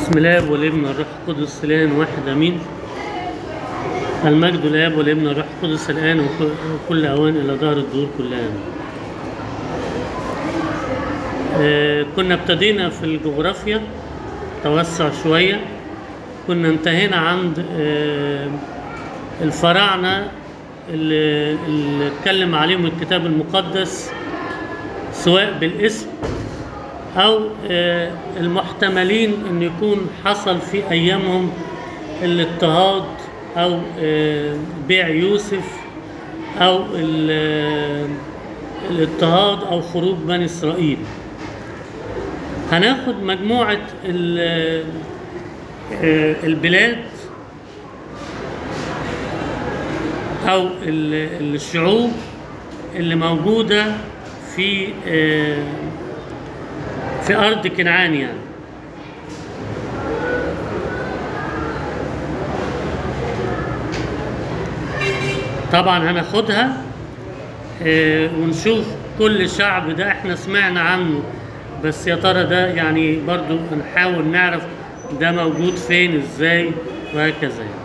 بسم الله والابن والروح القدس الان واحد امين المجد للاب والابن والروح القدس الان وك- وكل اوان الى دار الدور كلها آه، كنا ابتدينا في الجغرافيا توسع شويه كنا انتهينا عند آه، الفراعنه اللي اللي اتكلم عليهم الكتاب المقدس سواء بالاسم او آه، المحتملين ان يكون حصل في ايامهم الاضطهاد او آه، بيع يوسف او ال- آه، الاضطهاد او خروج بني اسرائيل هناخد مجموعه ال- آه، البلاد او ال- الشعوب اللي موجوده في آه، في أرض كنعان يعني طبعا هناخدها آه، ونشوف كل شعب ده احنا سمعنا عنه بس يا ترى ده يعني برضو هنحاول نعرف ده موجود فين ازاي وهكذا يعني.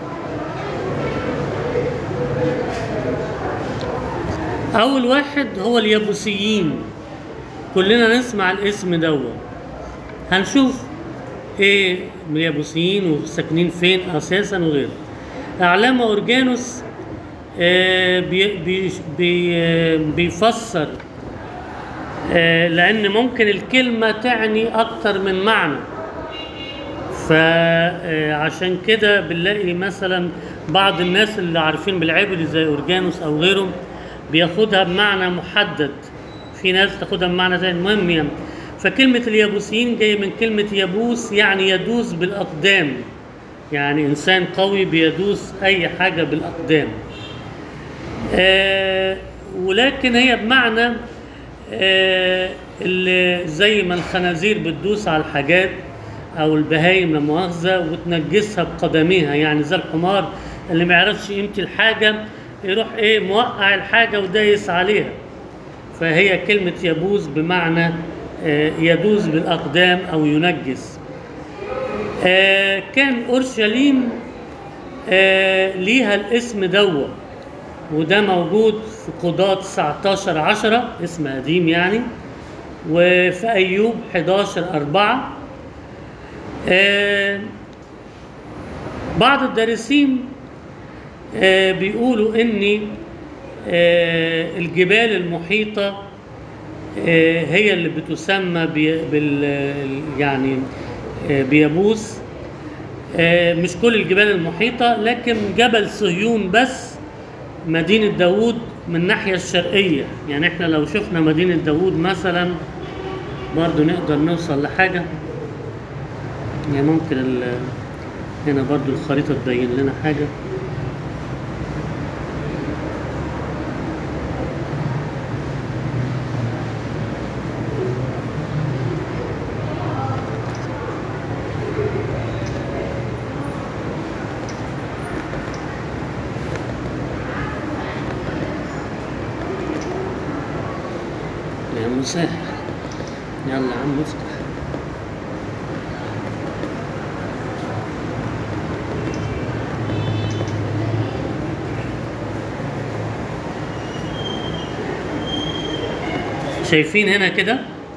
أول واحد هو اليابوسيين كلنا نسمع الاسم دوت هنشوف ايه من اليابوسيين وساكنين فين اساسا وغيره اعلام اورجانوس آه، بي بي بي آه، بيفسر آه، لان ممكن الكلمه تعني اكتر من معنى فعشان كده بنلاقي مثلا بعض الناس اللي عارفين بالعبري زي اورجانوس او غيرهم بياخدها بمعنى محدد في ناس تاخدها بمعنى زي المهم يعني فكلمة اليابوسيين جاية من كلمة يبوس يعني يدوس بالأقدام يعني إنسان قوي بيدوس أي حاجة بالأقدام آه ولكن هي بمعنى آه اللي زي ما الخنازير بتدوس على الحاجات او البهايم لا مؤاخذه وتنجسها بقدميها يعني زي الحمار اللي ما يعرفش قيمه الحاجه يروح ايه موقع الحاجه ودايس عليها فهي كلمه يبوز بمعنى آه، يدوس بالاقدام او ينجس آه، كان اورشليم آه، ليها الاسم دوت وده موجود في قضاة 19 10 اسم قديم يعني وفي أيوب 11 4 آه بعض الدارسين آه بيقولوا إن آه الجبال المحيطة آه هي اللي بتسمى بي بال يعني آه بيبوس آه مش كل الجبال المحيطة لكن جبل صهيون بس مدينة داوود من الناحية الشرقية يعني احنا لو شفنا مدينة داوود مثلا برضو نقدر نوصل لحاجة يعني ممكن ال- هنا برضو الخريطة تبين لنا حاجة يا مسهل يلا يا عم افتح شايفين هنا كده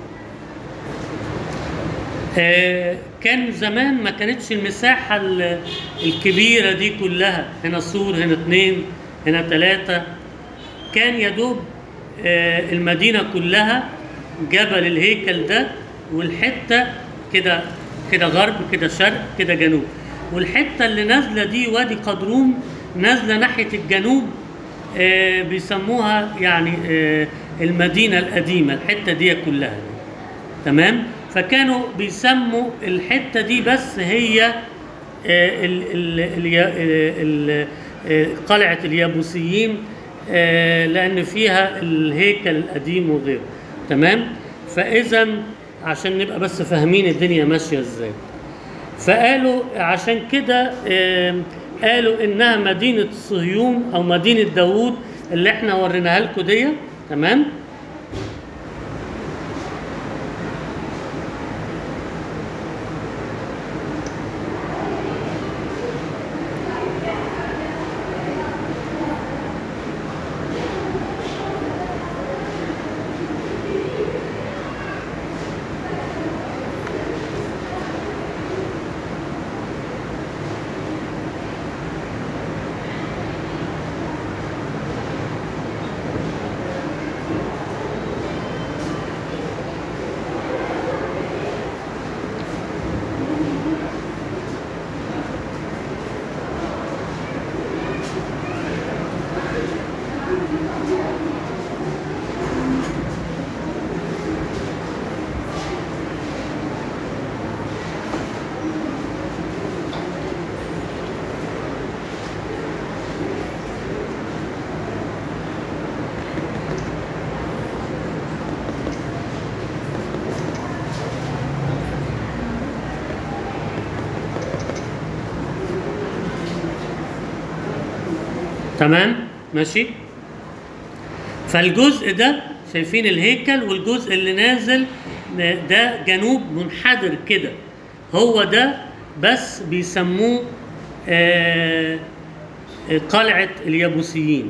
آه، كان زمان ما كانتش المساحة ال- الكبيرة دي كلها هنا سور هنا اتنين هنا تلاتة كان يدوب آه، المدينة كلها جبل الهيكل ده والحتة كده كده غرب كده شرق كده جنوب والحتة اللي نازلة دي وادي قدروم نازلة ناحية الجنوب آه، بيسموها يعني آه، المدينة القديمة الحتة دي كلها تمام فكانوا بيسموا الحتة دي بس هي آه، ال- ال- اليا- آه، ال- آه، قلعة اليابوسيين آه، لأن فيها الهيكل القديم وغيره تمام فإذا عشان نبقى بس فاهمين الدنيا ماشية ازاي فقالوا عشان كده آم، قالوا انها مدينه صهيون او مدينه داوود اللي احنا وريناها لكم دي تمام تمام ماشي فالجزء ده شايفين الهيكل والجزء اللي نازل ده جنوب منحدر كده هو ده بس بيسموه آه، قلعة اليابوسيين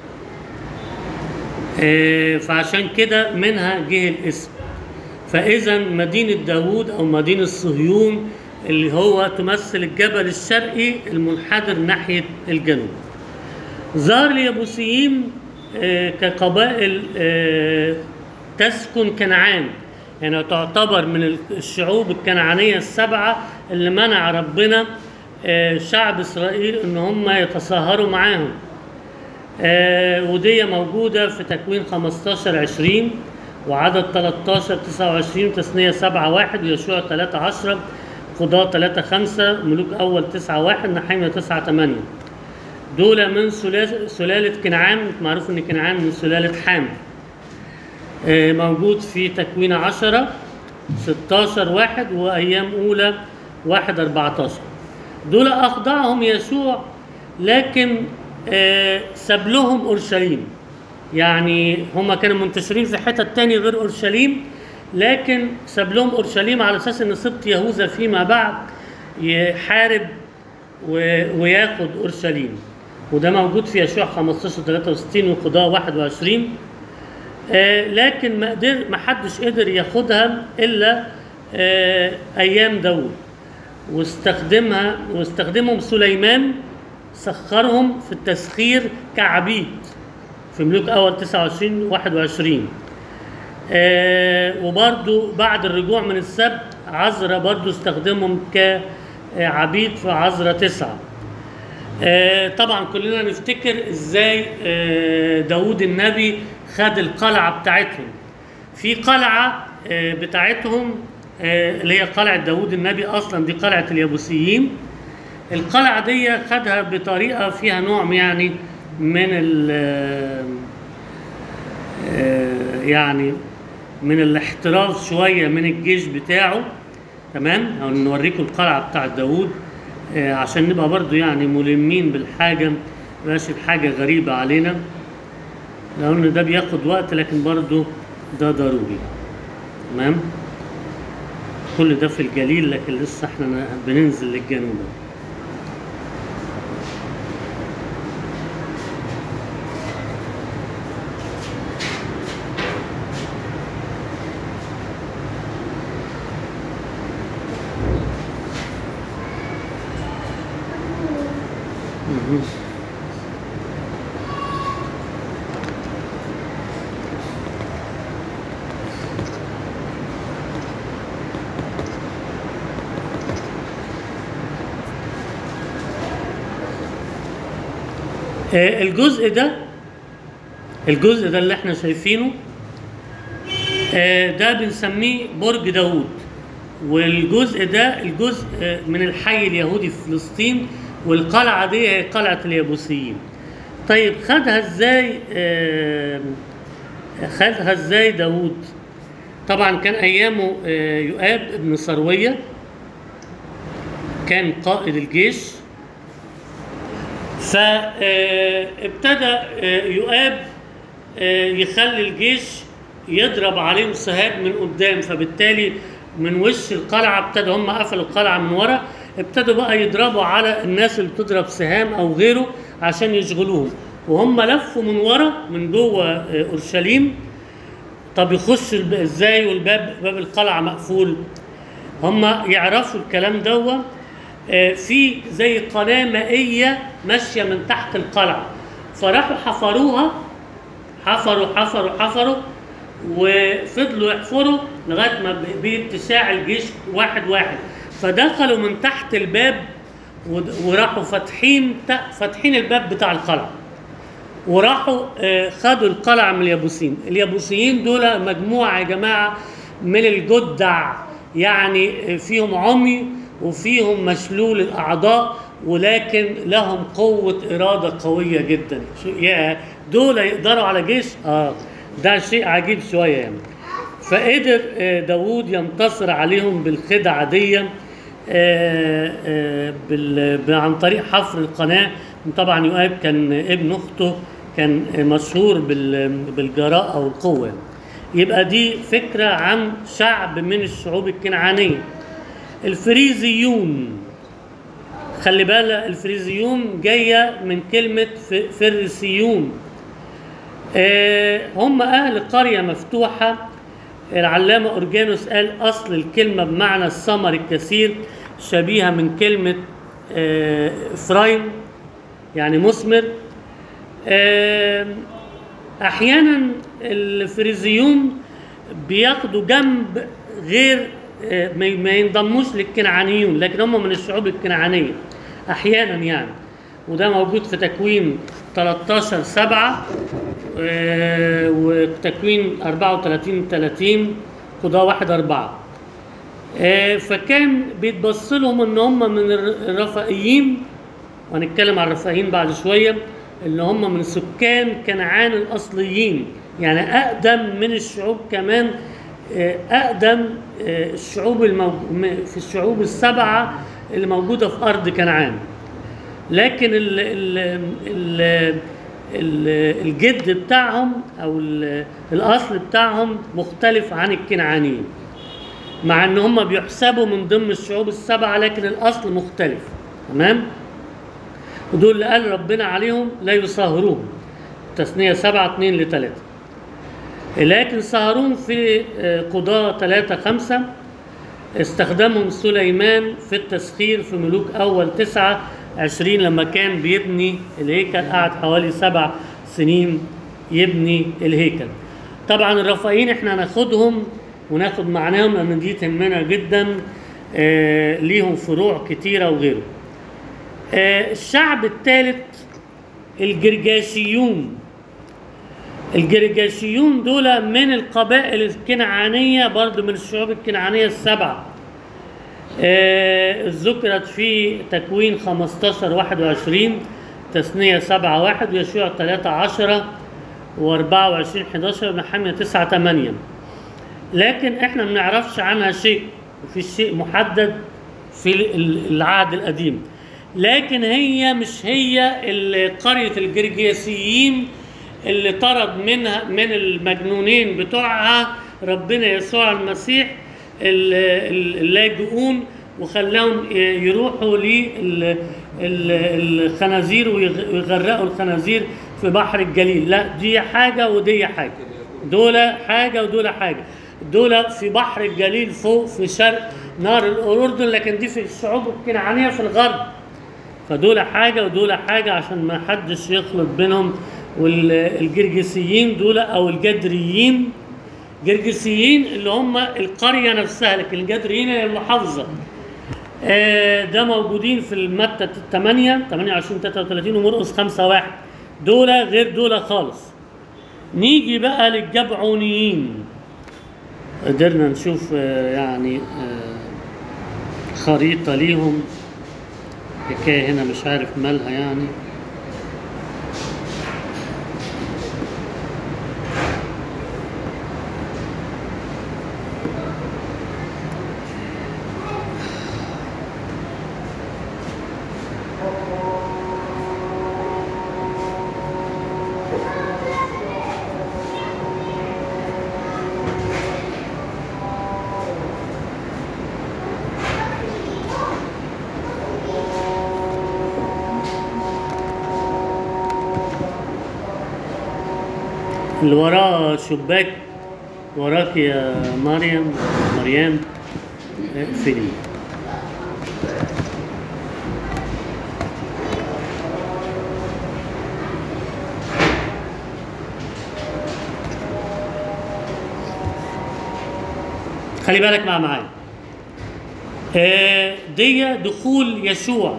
آه، فعشان كده منها جه الاسم فإذا مدينة داوود أو مدينة صهيون اللي هو تمثل الجبل الشرقي المنحدر ناحية الجنوب ظهر اليابوسيين آه، كقبائل آه، تسكن كنعان يعني تعتبر من الشعوب الكنعانية السبعة اللي منع ربنا آه، شعب إسرائيل إن هم يتصاهروا معاهم آه، ودي موجودة في تكوين 15 20 وعدد 13 29 تثنية 7 1 ويشوع 3 10 قضاة 3 5 ملوك أول 9 1 نحيمية 9 8 دول من سلالة, سلالة كنعان معروف إن كنعان من سلالة حام آه، موجود في تكوين 10 16 واحد وأيام أولى 1 14 دول أخضعهم يسوع لكن آه، ساب لهم أورشليم يعني هم كانوا منتشرين في حتت تاني غير أورشليم لكن ساب لهم أورشليم على أساس إن سبط يهوذا فيما بعد يحارب و- وياخد أورشليم وده موجود في يشوع 15 63 وقضاء 21 آه، لكن ما قدر ما حدش قدر ياخدها الا آه، ايام داوود واستخدمها واستخدمهم سليمان سخرهم في التسخير كعبيد في ملوك اول 29 21 آه وبرضو بعد الرجوع من السبت عزرا برضو استخدمهم كعبيد في عزرا تسعة آه طبعا كلنا نفتكر ازاي آه داود النبي خد القلعة بتاعتهم في قلعة آه بتاعتهم آه اللي هي قلعة داود النبي أصلا دي قلعة اليابوسيين القلعة دي خدها بطريقة فيها نوع يعني من ال آه، يعني من الاحتراز شوية من الجيش بتاعه تمام أو نوريكم القلعة بتاعة داوود آه، عشان نبقى برضو يعني ملمين بالحاجة مبقاش الحاجة غريبة علينا لأن ده بياخد وقت لكن برضو ده ضروري تمام كل ده في الجليل لكن لسه احنا بننزل للجنوب مهم. آه، الجزء ده الجزء ده اللي احنا شايفينه آه، ده بنسميه برج داوود والجزء ده الجزء آه، من الحي اليهودي في فلسطين والقلعة دي هي قلعة اليابوسيين طيب خدها ازاي آه، خدها ازاي داوود طبعا كان ايامه آه، يؤاب ابن سروية كان قائد الجيش فابتدى يؤاب آه، يخلي الجيش يضرب عليهم سهام من قدام فبالتالي من وش القلعة ابتدى هم قفلوا القلعة من ورا ابتدوا بقى يضربوا على الناس اللي بتضرب سهام أو غيره عشان يشغلوهم وهم لفوا من ورا من جوه آه، أورشليم طب يخش الب- ازاي والباب باب القلعة مقفول هم يعرفوا الكلام دوا آه، في زي قناة مائية ماشية من تحت القلعة فراحوا حفروها حفروا حفروا حفروا وفضلوا يحفروا لغاية ما ب- باتساع الجيش واحد واحد فدخلوا من تحت الباب ود- وراحوا فاتحين تا- فاتحين الباب بتاع القلعة وراحوا آه، خدوا القلعة من اليابوسيين اليابوسيين دول مجموعة يا جماعة من الجدع يعني فيهم عمي وفيهم مشلول الأعضاء ولكن لهم قوة إرادة قوية جدا شو يا دول يقدروا على جيش آه ده شيء عجيب شوية يعني فقدر آه، داوود ينتصر عليهم بالخدعة دي آه، آه، بال- ب- عن طريق حفر القناة طبعا يؤاب كان ابن اخته كان مشهور بال- بالجراءه والقوه يبقى دي فكره عن شعب من الشعوب الكنعانيه الفريزيون خلي بالك الفريزيون جايه من كلمه ف- فريسيون آه، هم اهل قريه مفتوحه العلامه اورجانوس قال اصل الكلمه بمعنى الثمر الكثير شبيهه من كلمه آه، افرايم يعني مثمر آه، احيانا الفريزيون بياخدوا جنب غير آه، ما ما ينضموش للكنعانيون لكن هم من الشعوب الكنعانيه احيانا يعني وده موجود في تكوين 13 7 وتكوين 34 30 قضاء 1 4 آه، فكان بيتبص لهم ان هم من الر- الرفائيين وهنتكلم عن الرفائيين بعد شويه اللي هم من سكان كنعان الاصليين يعني اقدم من الشعوب كمان آه، اقدم آه، الشعوب الموج... م- في الشعوب السبعه اللي موجوده في ارض كنعان لكن ال ال ال ال الجد بتاعهم او ال- الاصل بتاعهم مختلف عن الكنعانيين مع ان هم بيحسبوا من ضمن الشعوب السبعه لكن الاصل مختلف تمام ودول اللي قال ربنا عليهم لا يصاهروهم تثنيه 7 2 ل 3 لكن صهروهم في آه، قضاة 3 5 استخدمهم سليمان في التسخير في ملوك أول 9 20 لما كان بيبني الهيكل قعد حوالي سبع سنين يبني الهيكل طبعا الرفائيين احنا هناخدهم وناخد معناهم لان دي تهمنا جدا آه ليهم فروع كتيره وغيره آه الشعب الثالث الجرجاشيون الجرجاشيون دول من القبائل الكنعانية برضو من الشعوب الكنعانية السبعة آه، ذكرت في تكوين 15 21 تثنية 7 1 ويشوع 3 10 و24 11 ونحمية 9 8 لكن احنا ما نعرفش عنها شيء في شيء محدد في ال- العهد القديم لكن هي مش هي ال- قرية الجرجاسيين اللي طرد منها من المجنونين بتوعها ربنا يسوع المسيح ال- ال- اللاجئون وخلاهم يروحوا للخنازير ويغرقوا الخنازير في بحر الجليل لا دي حاجة ودي حاجة دول حاجة ودول حاجة دول في بحر الجليل فوق في شرق نهر الأردن لكن دي في الشعوب الكنعانية في الغرب فدول حاجة ودول حاجة عشان ما حدش يخلط بينهم والجرجسيين دول أو الجدريين جرجسيين اللي هم القرية نفسها لكن الجدريين هي المحافظة آه، ده موجودين في المتة 8 28 33 ومرقس 5 1 دول غير دول خالص نيجي بقى للجبعونيين قدرنا نشوف آه، يعني آه، خريطة ليهم حكاية هنا مش عارف مالها يعني اللي وراه شباك وراك يا مريم مريم اقفلي خلي بالك مع معايا آه، دي دخول يشوع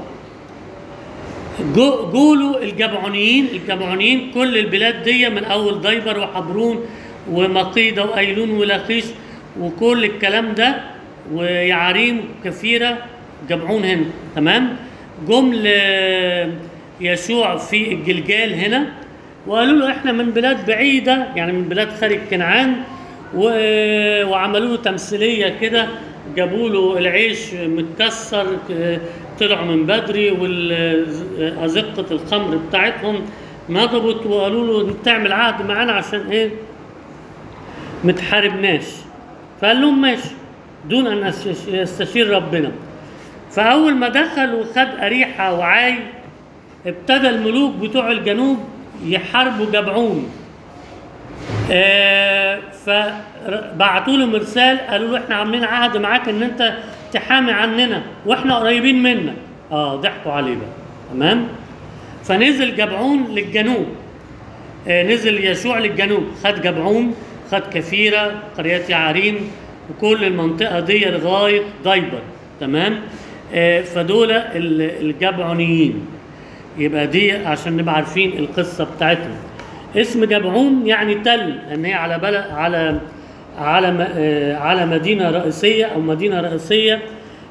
جو- جولوا الجبعونيين الجبعونيين كل البلاد دي من اول ديبر وحبرون ومقيدة وايلون ولاقيش وكل الكلام ده ويعاريم كثيرة جبعون هنا تمام جم ل- يشوع في الجلجال هنا وقالوا له احنا من بلاد بعيدة يعني من بلاد خارج كنعان و... وعملوا له تمثيلية كده جابوا له العيش متكسر آه، طلعوا من بدري والأزقة الخمر بتاعتهم نضبت وقالوا له تعمل عهد معانا عشان ايه متحاربناش فقال لهم ماشي دون ان أستش- يستشير ربنا فاول ما دخل وخد اريحه وعاي ابتدى الملوك بتوع الجنوب يحاربوا جبعون آه فبعتوا له مرسال قالوا له احنا عاملين عهد معاك ان انت تحامي عننا واحنا قريبين منك اه ضحكوا عليه بقى تمام فنزل جبعون للجنوب آه نزل يشوع للجنوب خد جبعون خد كفيرة قريات يعارين وكل المنطقة دي لغاية دايبر تمام آه فدول ال- الجبعونيين يبقى دي عشان نبقى عارفين القصة بتاعتهم اسم جبعون يعني تل لان هي على بلد على على م- آه، على مدينة رئيسية او مدينة رئيسية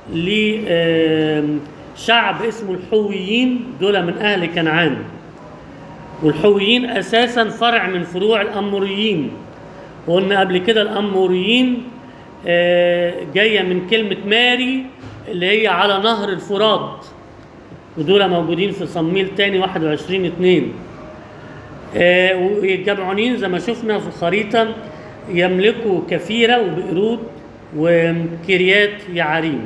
لشعب اسمه الحويين دول من اهل كنعان والحويين اساسا فرع من فروع الاموريين وقلنا قبل كده الاموريين آه، جايه من كلمه ماري اللي هي على نهر الفرات ودول موجودين في صميل تاني 21 2 آه، والجبعونيين زي ما شفنا في الخريطه يملكوا كفيره وبئرود وكريات يعاريم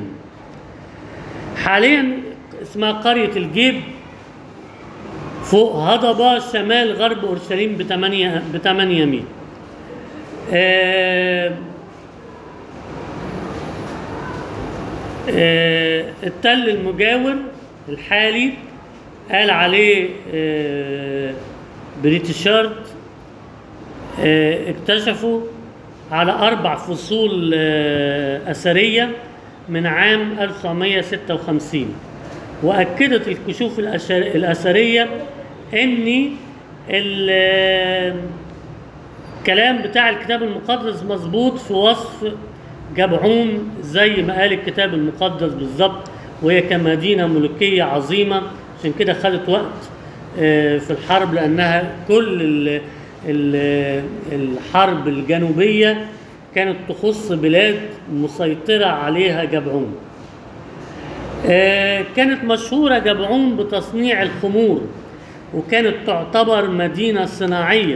حاليا اسمها قريه الجيب فوق هضبة شمال غرب أورشليم بثمانية بثمانية ميل آه آه التل المجاور الحالي قال عليه آه بريتشارد آه اكتشفوا على أربع فصول آه أثرية من عام 1956 وأكدت الكشوف الأشر- الأثرية إن ال- الكلام بتاع الكتاب المقدس مظبوط في وصف جبعون زي ما قال الكتاب المقدس بالظبط وهي كمدينة ملوكية عظيمة عشان كده خدت وقت آه، في الحرب لأنها كل ال- ال- الحرب الجنوبية كانت تخص بلاد مسيطرة عليها جبعون آه، كانت مشهورة جبعون بتصنيع الخمور وكانت تعتبر مدينة صناعية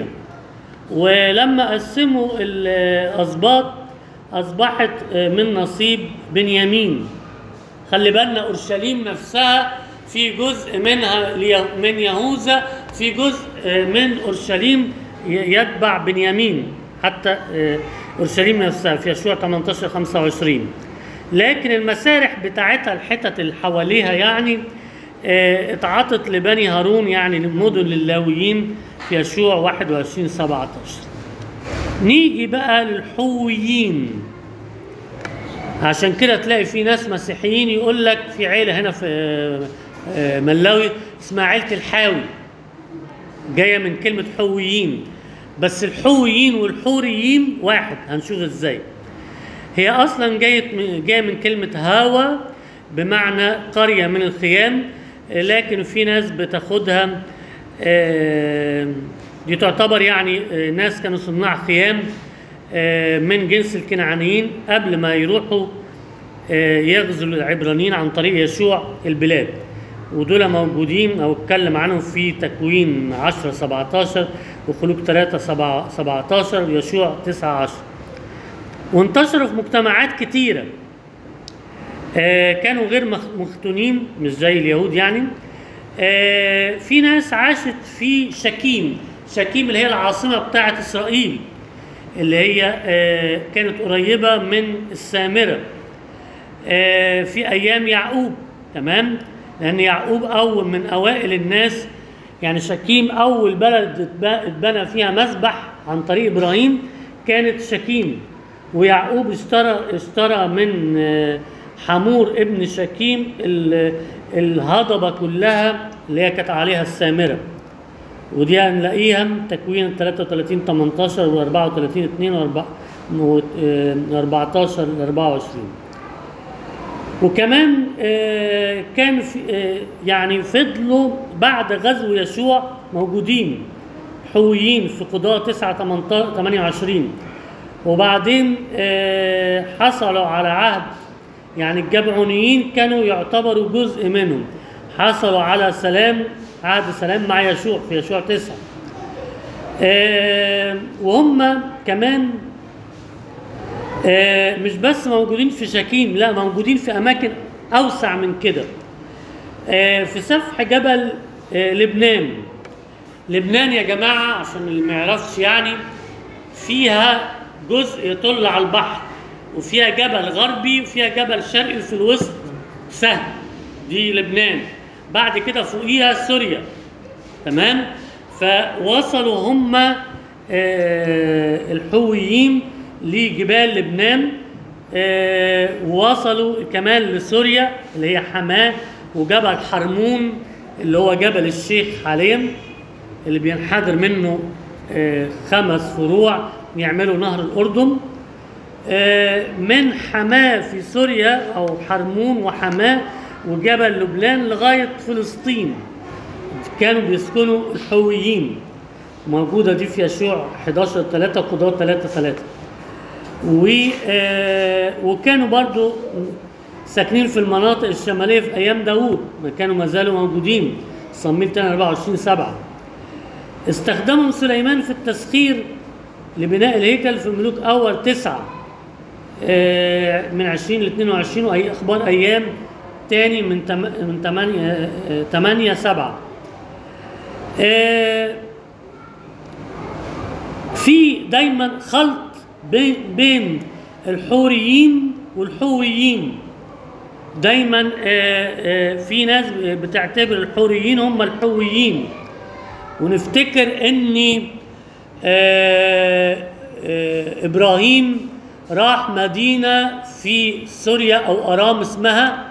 ولما قسموا الأسباط أصبحت آه، من نصيب بنيامين خلي بالنا أورشليم نفسها في جزء منها ليه- من يهوذا في جزء آه، من أورشليم ي- يتبع بنيامين حتى آه، أورشليم نفسها في يشوع 18 25 لكن المسارح بتاعتها الحتت اللي حواليها يعني آه، اتعطت لبني هارون يعني مدن للاويين في يشوع 21 17 نيجي بقى للحويين عشان كده تلاقي في ناس مسيحيين يقول لك في عيله هنا في آه، آه، ملاوي اسمها عيله الحاوي جايه من كلمه حويين بس الحويين والحوريين واحد هنشوف ازاي هي اصلا جايه جايه من كلمه هاوى بمعنى قريه من الخيام لكن في ناس بتاخدها آه، دي تعتبر يعني آه، ناس كانوا صناع خيام آه، من جنس الكنعانيين قبل ما يروحوا آه، يغزوا العبرانيين عن طريق يشوع البلاد ودول موجودين او اتكلم عنهم في تكوين 10 17 وخلوق 3 17 ويشوع 9 10 وانتشروا في مجتمعات كتيرة آه كانوا غير مخ- مختونين مش زي اليهود يعني آه في ناس عاشت في شكيم شكيم اللي هي العاصمة بتاعة إسرائيل اللي هي آه كانت قريبة من السامرة آه في أيام يعقوب تمام لأن يعقوب أول من أوائل الناس يعني شكيم أول بلد اتب- اتبنى فيها مسبح عن طريق إبراهيم كانت شكيم ويعقوب اشترى اشترى من آه، حمور ابن شكيم ال- الهضبة كلها اللي هي كانت عليها السامرة ودي هنلاقيها تكوين 33 18 و 34 2 و 14 24 وكمان آه، كان في آه، يعني فضلوا بعد غزو يشوع موجودين حويين في قضاء 9 18 28 وبعدين آه، حصلوا على عهد يعني الجبعونيين كانوا يعتبروا جزء منهم حصلوا على سلام عهد سلام مع يشوع في يشوع تسعة آه وهم كمان آه مش بس موجودين في شكيم لا موجودين في أماكن أوسع من كده آه في سفح جبل آه لبنان لبنان يا جماعة عشان اللي ما يعرفش يعني فيها جزء يطل على البحر وفيها جبل غربي وفيها جبل شرقي في الوسط سهل دي لبنان بعد كده فوقيها سوريا تمام فوصلوا هم آه، الحويين لجبال لبنان آه، ووصلوا كمان لسوريا اللي هي حماه وجبل حرمون اللي هو جبل الشيخ حاليا اللي بينحدر منه آه، خمس فروع يعملوا نهر الأردن آه، من حماه في سوريا أو حرمون وحماه وجبل لبنان لغاية فلسطين كانوا بيسكنوا الحويين موجودة دي في يشوع 11 3 قضاء 3 3 و آه، وكانوا برضو ساكنين في المناطق الشمالية في أيام داوود ما كانوا ما زالوا موجودين صميم تاني 24 7 استخدمهم سليمان في التسخير لبناء الهيكل في ملوك أول تسعة آه، من 20 ل 22 وأي أخبار أيام تاني من تم من 8 8 7 في دايما خلط بين بين الحوريين والحويين دايما آه، آه، في ناس بتعتبر الحوريين هم الحويين ونفتكر ان آه، آه، ابراهيم راح مدينه في سوريا او ارام اسمها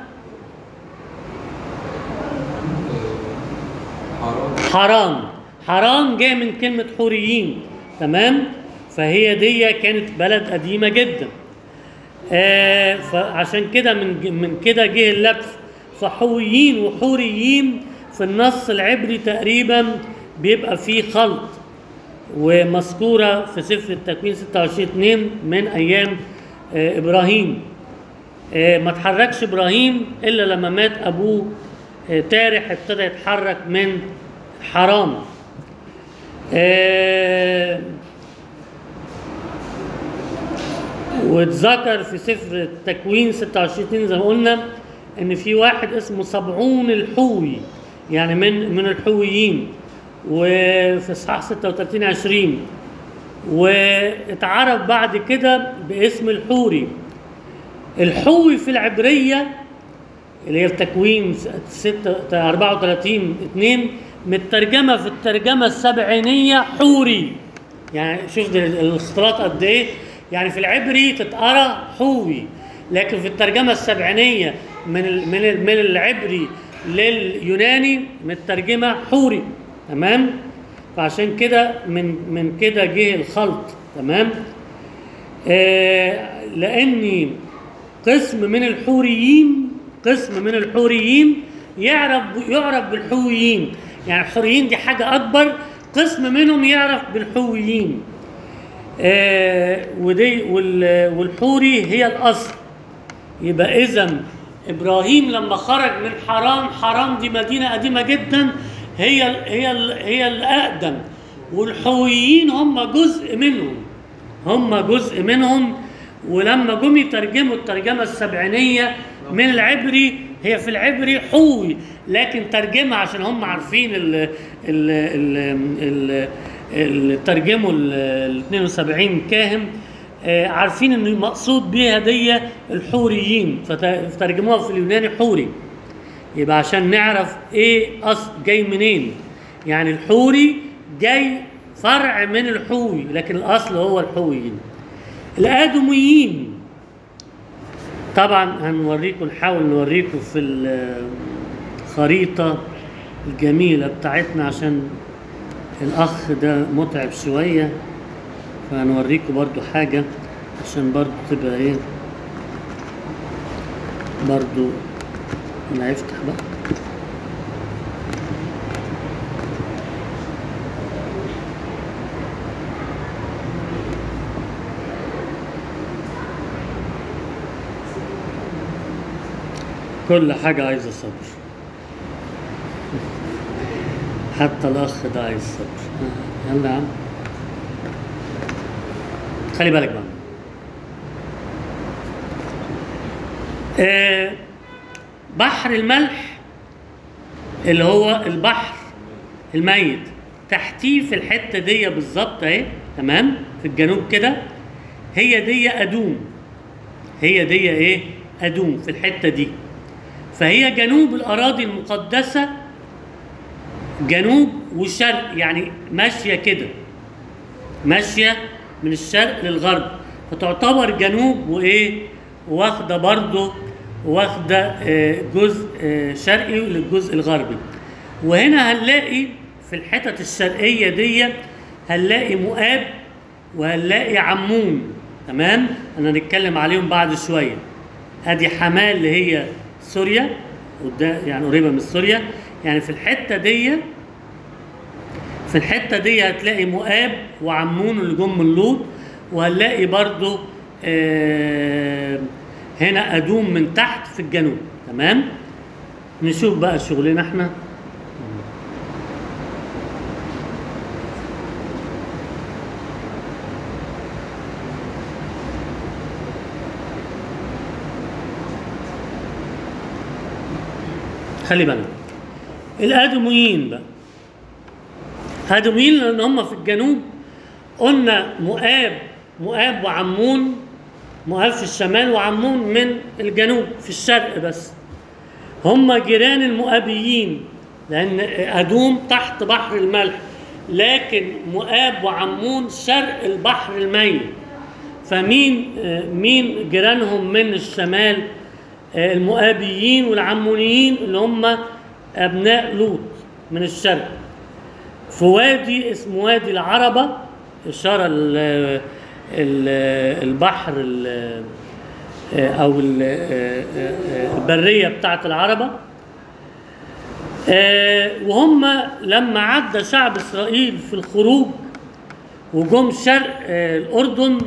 حرام حرام حرام جاي من كلمة حوريين تمام فهي دي كانت بلد قديمة جدا آه فعشان كده من من كده جه اللبس فحويين وحوريين في النص العبري تقريبا بيبقى فيه خلط ومذكورة في سفر التكوين 26 2 من أيام آه إبراهيم آه ما تحركش إبراهيم إلا لما مات أبوه آه تارح ابتدى يتحرك من حرام آه واتذكر في سفر التكوين 26 2 زي ما قلنا ان في واحد اسمه صبعون الحوي يعني من من الحويين وفي اصحاح 36 20 واتعرف بعد كده باسم الحوري الحوي في العبريه اللي هي في تكوين 6 34 2 مترجمه في الترجمه السبعينيه حوري يعني شوف ده الاختلاط قد ايه يعني في العبري تتقرا حوي لكن في الترجمه السبعينيه من ال من ال من العبري لليوناني مترجمه حوري تمام فعشان كده من من كده جه الخلط تمام آه لاني قسم من الحوريين قسم من الحوريين يعرف يعرف بالحويين يعني الحوريين دي حاجه اكبر قسم منهم يعرف بالحويين آه ودي وال- والحوري هي الاصل يبقى اذا ابراهيم لما خرج من حرام حرام دي مدينه قديمه جدا هي ال هي ال هي الاقدم والحويين هم جزء منهم هم جزء منهم ولما جم يترجموا الترجمه السبعينيه من العبري هي في العبري حوي لكن ترجمها عشان هم عارفين ال ال ال ال ال ترجموا ال 72 كاهن آه، عارفين ان المقصود بيها دي الحوريين فت- فترجموها في اليوناني حوري يبقى عشان نعرف ايه اصل جاي منين يعني الحوري جاي فرع من الحوي لكن الاصل هو الحويين الادميين طبعا هنوريكم نحاول نوريكم في الخريطه الجميله بتاعتنا عشان الاخ ده متعب شويه فهنوريكم برضو حاجه عشان برضو تبقى ايه برضو اللي هيفتح بقى كل حاجة عايزة صبر حتى الأخ ده عايز صبر يلا يا عم خلي بالك بقى آه، بحر الملح اللي هو البحر الميت تحتيه في الحته دي بالظبط اهي تمام في الجنوب كده هي دي ادوم هي دي ايه ادوم في الحته دي فهي جنوب الاراضي المقدسه جنوب وشرق يعني ماشيه كده ماشيه من الشرق للغرب فتعتبر جنوب وايه واخده برضه واخده آه، جزء آه، شرقي للجزء الغربي وهنا هنلاقي في الحتت الشرقيه دي هنلاقي مؤاب وهنلاقي عمون تمام انا هنتكلم عليهم بعد شويه ادي حماه اللي هي سوريا وده يعني قريبه من سوريا يعني في الحته دي في الحته دي هتلاقي مؤاب وعمون اللي جم من لوط وهنلاقي برضو آه هنا ادوم من تحت في الجنوب تمام نشوف بقى شغلنا احنا خلي بالك الادميين بقى هادميين لان هم في الجنوب قلنا مؤاب مؤاب وعمون مؤاب في الشمال وعمون من الجنوب في الشرق بس هم جيران المؤابيين لان ادوم تحت بحر الملح لكن مؤاب وعمون شرق البحر الميت فمين آه، مين جيرانهم من الشمال آه، المؤابيين والعمونيين اللي هم ابناء لوط من الشرق في وادي اسمه وادي العربة إشارة ال ال البحر ال أو ال- البرية بتاعت العربة آه، وهم لما عدى شعب إسرائيل في الخروج وجم شرق آه، الأردن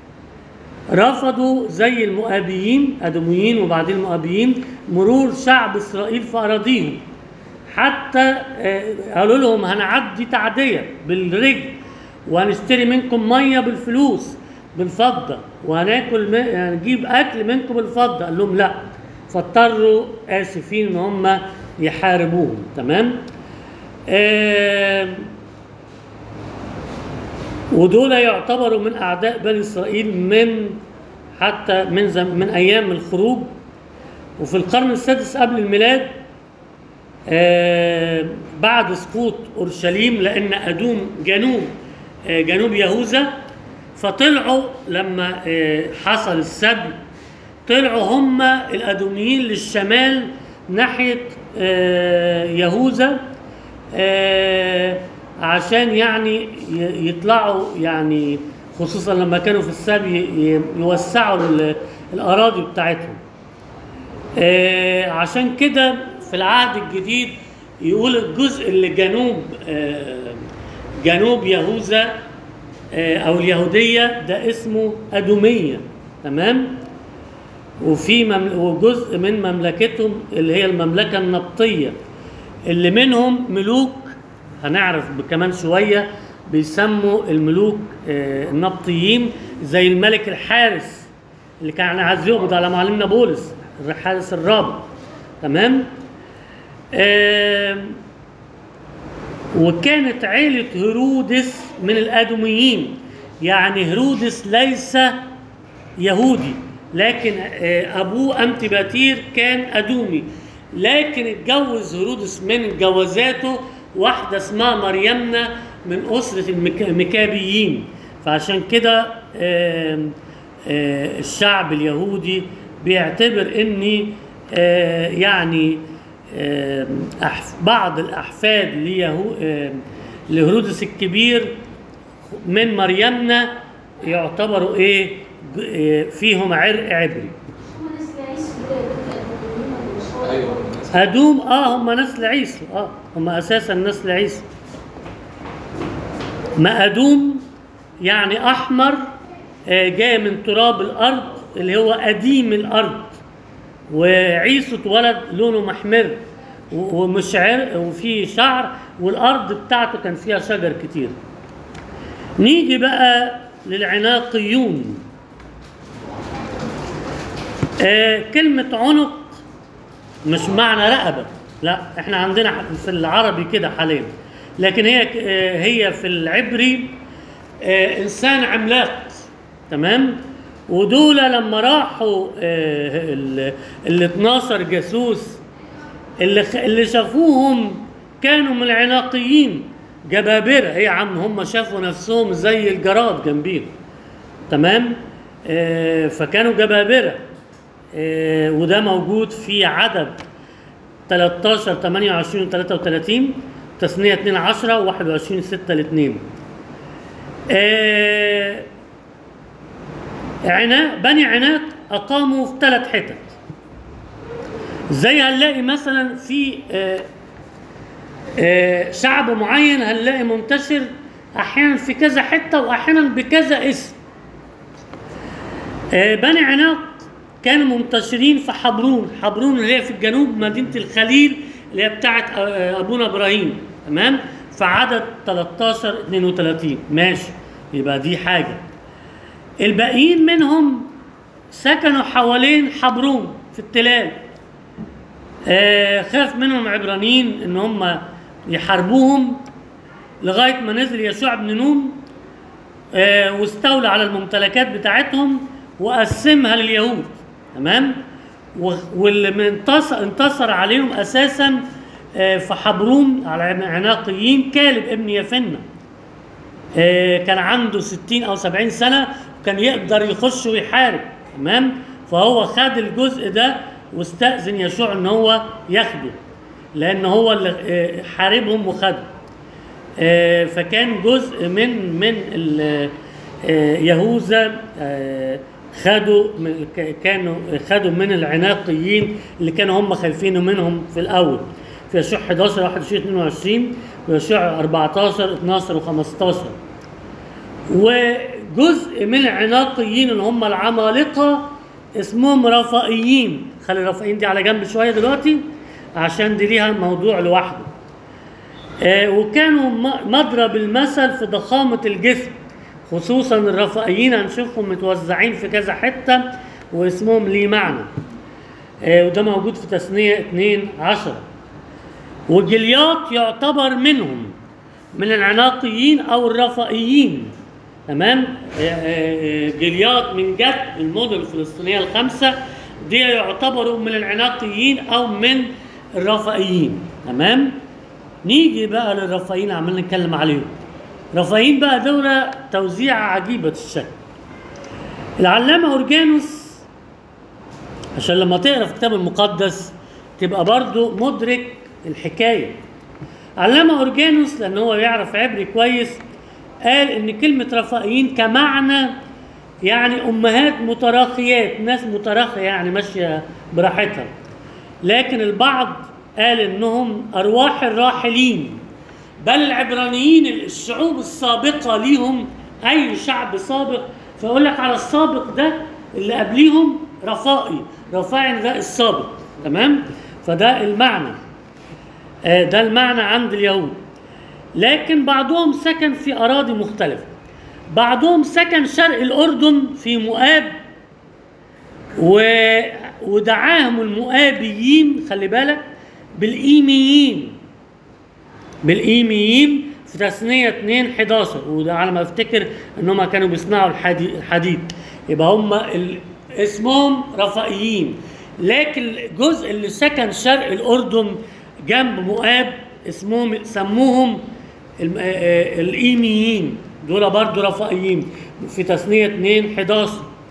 رفضوا زي المؤابيين أدميين وبعدين المؤابيين مرور شعب إسرائيل في أراضيهم حتى آه، قالوا لهم هنعدي تعدية بالرجل وهنشتري منكم مية بالفلوس بالفضة وهناكل م- هنجيب أكل منكم بالفضة قال لهم لا فاضطروا آسفين إن هم يحاربوهم تمام آه ودول يعتبروا من اعداء بني اسرائيل من حتى من زم من ايام الخروج وفي القرن السادس قبل الميلاد آه بعد سقوط اورشليم لان ادوم جنوب آه جنوب يهوذا فطلعوا لما آه حصل السبي طلعوا هم الادوميين للشمال ناحيه آه يهوذا آه عشان يعني ي- يطلعوا يعني خصوصا لما كانوا في السبي ي- يوسعوا ال- الاراضي بتاعتهم آه عشان كده في العهد الجديد يقول الجزء اللي جنوب آه جنوب يهوذا آه او اليهوديه ده اسمه ادوميه تمام وفي ممل... وجزء من مملكتهم اللي هي المملكه النبطيه اللي منهم ملوك هنعرف كمان شويه بيسموا الملوك آه، النبطيين زي الملك الحارس اللي كان عايز يقبض على معلمنا بولس الحارس الرابع تمام آم، وكانت عيلة هيرودس من الأدوميين يعني هيرودس ليس يهودي لكن آه، أبوه أمتباتير كان أدومي لكن اتجوز هيرودس من جوازاته واحدة اسمها مريمنا من أسرة المك- المكابيين فعشان كده آم، آه، الشعب اليهودي بيعتبر ان آه، يعني آم، أحف- بعض الأحفاد ليهو آم، لهرودس الكبير من مريمنا يعتبروا ايه ج- آه، فيهم عرق عبري هم ناس عيسو دول الأدوميين ولا مش هو ايوه ادوم اه هم نسل عيسو اه هم اساسا نسل عيسو ما ادوم يعني احمر آه جاي من تراب الارض اللي هو قديم الارض وعيسو اتولد لونه محمر و- ومش عرق وفيه شعر والارض بتاعته كان فيها شجر كتير نيجي بقى للعناقيون آه كلمة عنق مش معنى رقبة لا احنا عندنا في العربي كده حاليا لكن هي آه هي في العبري آه انسان عملاق تمام ودول لما راحوا آه ال ال 12 جاسوس اللي خ- اللي شافوهم كانوا من العناقيين جبابرة ايه يا عم هم شافوا نفسهم زي الجراد جنبيهم تمام آه فكانوا جبابرة آه وده موجود في عدد 13 28 33 تثنية 2 10 21 6 ل 2 آه عنا بني عناق أقاموا في ثلاث حتت زي هنلاقي مثلا في آه آه شعب معين هنلاقي منتشر أحيانا في كذا حتة وأحيانا بكذا اسم آه بني عناق كانوا منتشرين في حبرون حبرون اللي هي في الجنوب مدينة الخليل اللي هي بتاعت آه، أبونا إبراهيم تمام في عدد 13 32 ماشي يبقى دي حاجة الباقيين منهم سكنوا حوالين حبرون في التلال آه خاف منهم عبرانيين ان هم يحاربوهم لغايه ما نزل يشوع بن نون آه واستولى على الممتلكات بتاعتهم وقسمها لليهود تمام و- واللي من انتصر, انتصر عليهم اساسا آه في حبرون على عناقيين كالب ابن يفنه آه، كان عنده 60 او 70 سنه وكان يقدر يخش ويحارب تمام فهو خد الجزء ده واستأذن يشوع ان هو ياخده لان هو اللي آه، حاربهم وخده آه، فكان جزء من من ال- آه، يهوذا آه، خدوا من- ك- كانوا خدوا من العناقيين اللي كانوا هم خايفين منهم في الاول في يشوع 11 21 22 ويشوع 14 12 و15 وجزء من العناقيين اللي هم العمالقه اسمهم رفائيين خلي الرفائيين دي على جنب شويه دلوقتي عشان دي ليها موضوع لوحده آه، وكانوا م- مضرب المثل في ضخامة الجسم خصوصا الرفائيين هنشوفهم متوزعين في كذا حتة واسمهم ليه معنى آه، وده موجود في تثنية 2 10 وجلياط يعتبر منهم من العناقيين او الرفائيين تمام آه، آه، جلياط من جد المدن الفلسطينيه الخمسه دي يعتبروا من العناقيين او من الرفائيين تمام نيجي بقى للرفائيين عمالين نتكلم عليهم رفائيين بقى دولة توزيع عجيبة الشكل العلامة أورجانوس عشان لما تقرا في الكتاب المقدس تبقى برضو مدرك الحكايه علامة أورجانوس لأن هو يعرف عبري كويس قال إن كلمة رفائيين كمعنى يعني أمهات متراخيات ناس متراخية يعني ماشية براحتها لكن البعض قال إنهم أرواح الراحلين بل العبرانيين الشعوب السابقة ليهم أي شعب سابق فيقول لك على السابق ده اللي قبليهم رفائي رفائي ده السابق تمام فده المعنى آه، ده المعنى عند اليهود لكن بعضهم سكن في أراضي مختلفة بعضهم سكن شرق الأردن في مؤاب و... ودعاهم المؤابيين خلي بالك بالإيميين بالإيميين في تثنية 2 11 وده على ما افتكر ان هم كانوا بيصنعوا الحديد, الحديد. يبقى هم ال... اسمهم رفائيين لكن الجزء اللي سكن شرق الأردن جنب مؤاب اسمهم سموهم الم- آه، آه، الإيميين دول برضو رفائيين في تثنية 2 11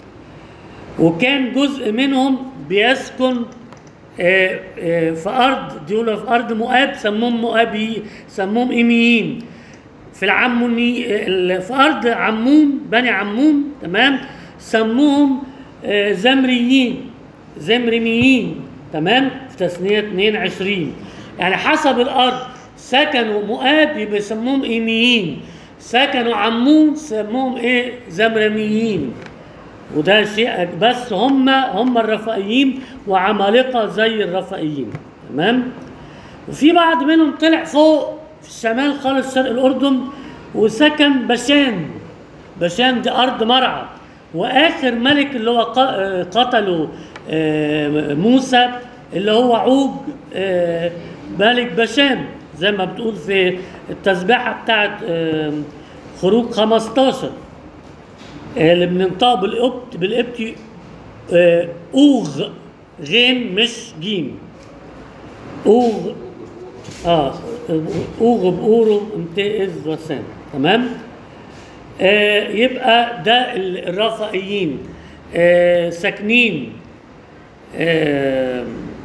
وكان جزء منهم بيسكن آه، آه، في ارض دول في ارض مؤاب سموهم مؤابي سموهم ايميين في العموني آه، ال- في ارض عموم بني عموم تمام سموهم آه، زمريين زمرميين تمام في تثنية 22 يعني حسب الارض سكنوا مؤاب يبقى يسموهم ايميين سكنوا عموم سموهم ايه زمرميين وده شيء بس هم هم الرفائيين وعمالقه زي الرفائيين تمام وفي بعض منهم طلع فوق في الشمال خالص شرق الاردن وسكن بشان بشان دي ارض مرعى واخر ملك اللي هو ق- آه، قتله آه، موسى اللي هو عوج آه، ملك بشان زي ما بتقول في التسبيحه بتاعت آه، خروج 15 آه، اللي بننطق بالقبط بالقبطي آه، اوغ غين مش جيم اوغ اه اوغ باورو امتئز وسام تمام آه يبقى ده ال- الرفائيين آه ساكنين آه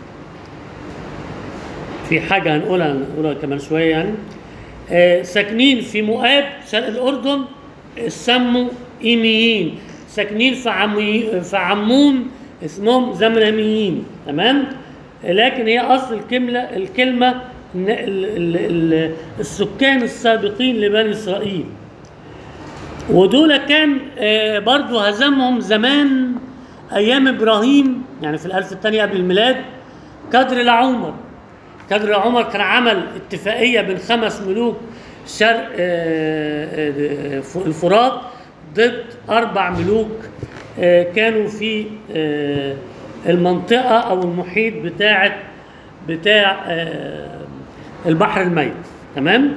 في حاجة هنقولها هنقولها كمان شوية يعني آه ساكنين في مؤاب شرق الأردن سموا إيميين ساكنين في عمي في عمون اسمهم زمرميين تمام لكن هي أصل الكلمة الكلمة إن ال- ال- ال- السكان السابقين لبني إسرائيل ودول كان آه، برضو هزمهم زمان ايام ابراهيم يعني في الالف الثانيه قبل الميلاد كدر العمر كدر العمر كان عمل اتفاقيه بين خمس ملوك شرق آه، آه، آه، الفرات ضد اربع ملوك آه، كانوا في آه، المنطقه او المحيط بتاعه بتاع آه، البحر الميت تمام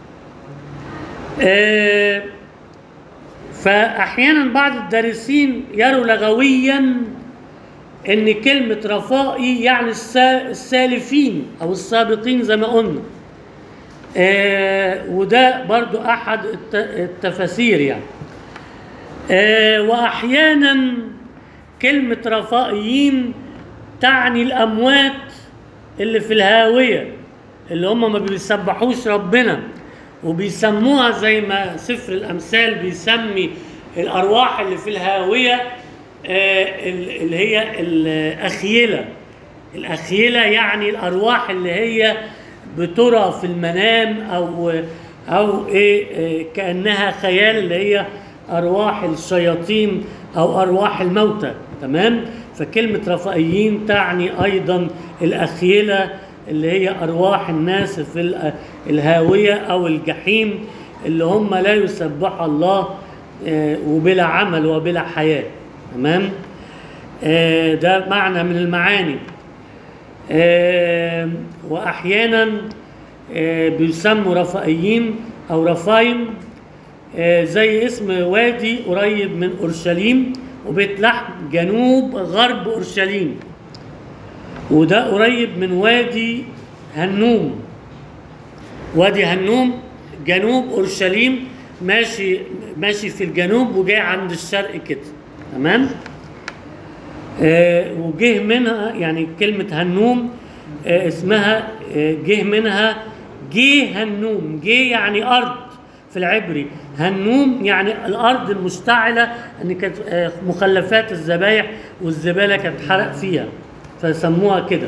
آه، فاحيانا بعض الدارسين يروا لغويا ان كلمه رفائي يعني السا- السالفين او السابقين زي ما قلنا آه وده برضو احد الت- التفاسير يعني آه واحيانا كلمه رفائيين تعني الاموات اللي في الهاويه اللي هم ما بيسبحوش ربنا وبيسموها زي ما سفر الامثال بيسمي الارواح اللي في الهاويه آه، ال- اللي هي الاخيله الاخيله يعني الارواح اللي هي بترى في المنام او او ايه آه، كانها خيال اللي هي ارواح الشياطين او ارواح الموتى تمام فكلمه رفائيين تعني ايضا الاخيله اللي هي ارواح الناس في ال- الهاويه او الجحيم اللي هم لا يسبحوا الله آه، وبلا عمل وبلا حياه تمام آه، ده معنى من المعاني آه، واحيانا آه، بيسموا رفائيين او رفايم آه، زي اسم وادي قريب من اورشليم وبيت لحم جنوب غرب اورشليم وده قريب من وادي هنوم وادي هنوم جنوب اورشليم ماشي ماشي في الجنوب وجاي عند الشرق كده تمام آه وجه منها يعني كلمة هنوم آه اسمها آه جه منها جه هنوم جه يعني أرض في العبري هنوم يعني الأرض المشتعلة أن كانت آه مخلفات الذبايح والزبالة كانت حرق فيها فسموها كده